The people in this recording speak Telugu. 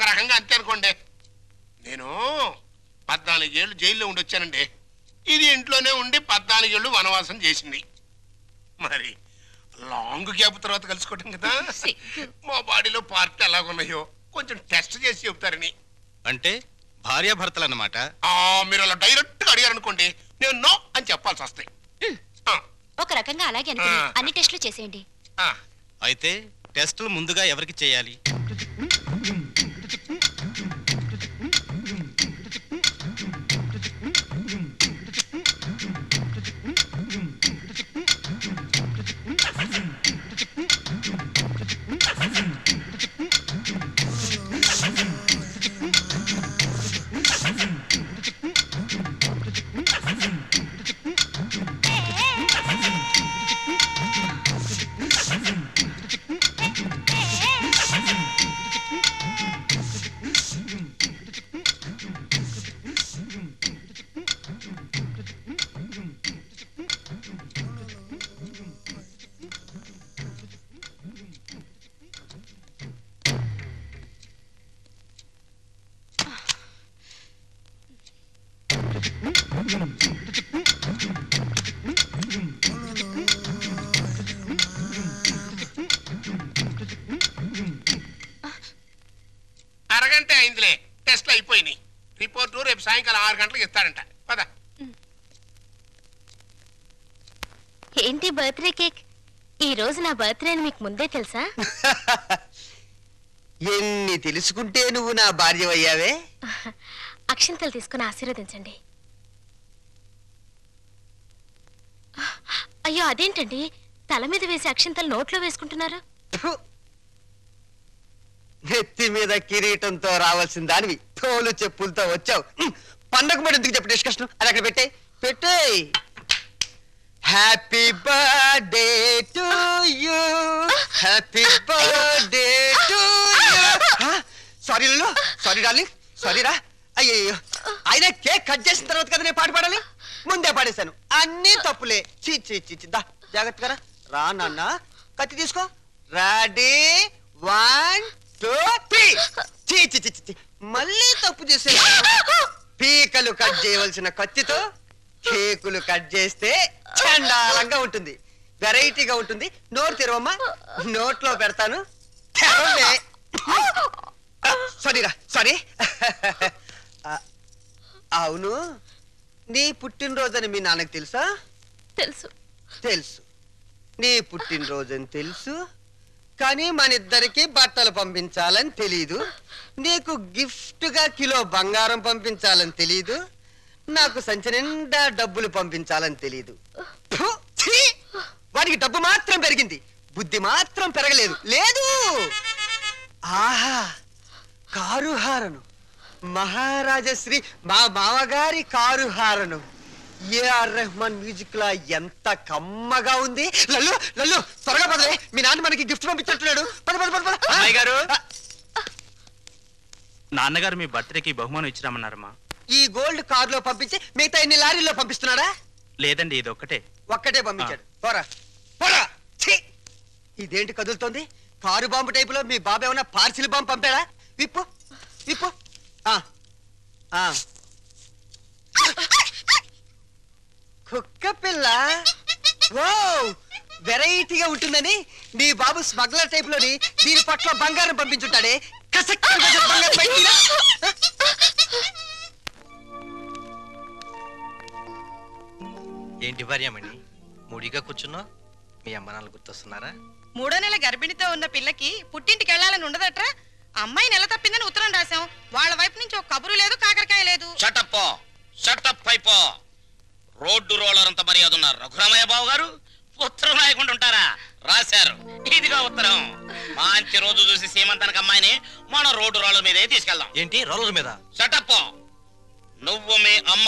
రకంగా అంతే అనుకోండి నేను పద్నాలుగేళ్ళు జైల్లో ఉండి వచ్చానండి ఇది ఇంట్లోనే ఉండి పద్నాలుగేళ్ళు వనవాసం చేసింది మరి లాంగ్ గ్యాప్ తర్వాత కలుసుకోవటం కదా సిగ్గు. మా బాడీలో పార్ట్ ఎలాగున్నాయో కొంచెం టెస్ట్ చేసి చెప్తారని అంటే భార్యాభర్తలు అన్నమాట ఆ, మీరు అలా డైరెక్ట్ గా అడిగారు అనుకోండి నేను నో అని చెప్పాల్సి వస్తాయి ఆ, ఒక రకంగా అలాగే అనుకుని ఆ. అన్ని టెస్టులు చేసేయండి ఆ. అయితే టెస్టులు ముందుగా ఎవరికి చేయాలి అరగంట అయిందిలే టెస్ట్లు అయిపోయినాయి రిపోర్టు రేపు సాయంకాలం ఆరు గంటలకు ఇస్తాడంట పద ఏంటి బర్త్డే కేక్ ఈ రోజు నా బర్త్డే అని మీకు ముందే తెలుసా ఎన్ని తెలుసుకుంటే నువ్వు నా భార్య అయ్యావే అక్షంతలు తీసుకుని ఆశీర్వదించండి అయ్యో అదేంటండి తల మీద వేసి అక్షంతలు నోట్లో వేసుకుంటున్నారు ఫు! నెత్తి మీద కిరీటంతో రావాల్సిన దానివి తోలు చెప్పులతో వచ్చావు ఉమ్, పండగ పడి ఎందుకు చెప్పు డిస్కషన్ అది అక్కడ పెట్టే పెట్టే happy birthday to you happy birthday to you sorry లలో సారీ డార్లింగ్ సారీ రా అయ్యయ్యో ఆయన కేక్ కట్ చేసిన తర్వాత కదా నేను పాట పాడాలి ముందే పాడేశాను అన్నీ తప్పులే చీ చీ చీ చీ. దా జాగ్రత్తగా రా. రా నాన్న కత్తి తీసుకో రెడీ వన్ టూ త్రీ చీ చీ చీ చీ, చీ మళ్ళీ తప్పు చేసే పీకలు కట్ చేయవలసిన కత్తితో కేకులు కట్ చేస్తే చండాలంగా ఉంటుంది వెరైటీగా ఉంటుంది నోరు తెరవమ్మా నోట్లో పెడతాను తెరవలే సారీరా సారీ అవును నీ పుట్టినరోజని మీ నాన్నకి తెలుసా తెలుసు తెలుసు నీ పుట్టినరోజని తెలుసు కానీ మన ఇద్దరికి బట్టలు పంపించాలని తెలీదు నీకు గిఫ్ట్ గా కిలో బంగారం పంపించాలని తెలీదు నాకు సంచి నిండా డబ్బులు పంపించాలని తెలీదు ఫు, ఛీ! వాడికి డబ్బు మాత్రం పెరిగింది బుద్ధి మాత్రం పెరగలేదు లేదు ఆహా కారు హారను మహారాజశ్రీ మా మామగారి car horn AR Rahman music లా ఎంత కమ్మగా ఉంది లల్లు లల్లు త్వరగా పదలే మీ నాన్న మనకి గిఫ్ట్ పంపించట్లేడు పద పద పద పద అమ్మాయి గారు. ఆ, నాన్నగారు మీ బర్త్డేకి బహుమానం ఇచ్చిరామన్నారమ్మా ఈ గోల్డ్ కార్ లో పంపించి మిగతా ఎన్ని లారీల్లో పంపిస్తున్నాడా లేదండి ఇది ఒక్కటే ఒక్కటే పంపించాడు పోరా పోరా ఛీ! ఇదేంటి కదులుతోంది కారు బాంబు టైపులో మీ బాబు ఏమన్నా పార్సిల్ బాంబు పంపాడా విప్పు విప్పు ఆ, ఆ. కుక్క పిల్ల ఓ వెరైటీగా ఉంటుందని నీ బాబు స్మగ్లర్ టైప్ లోని దీని పట్ల బంగారం పంపించుంటాడే కసక్ కసక్ బంగారం బయటికి రా. ఏంటి భార్యమణి ముడిగా కూర్చున్నా మీ అమ్మ నాన్న గుర్తొస్తున్నారా మూడో నెల గర్భిణితో ఉన్న పిల్లకి పుట్టింటికి వెళ్ళాలని ఉండదట్రా అమ్మాయి నెల తప్పిందని ఉత్తరం రాశాం వాళ్ళ వైపు నుంచి ఒక కబురు లేదు కాకరకాయ లేదు షటప్ షటప్ అయిపో రోడ్డు రోలర్ అంత మర్యాద ఉన్నారు రఘురామయ్య బాబు గారు ఉత్తరం రాయకుండా ఉంటారా రాశారు ఇదిగో ఉత్తరం మంచి రోజు చూసి సీమంతానికి అమ్మాయిని మన రోడ్డు రోలర్ మీదే తీసుకెళ్దాం ఏంటి రోలర్ మీద షటప్ నువ్వు మీ అమ్మ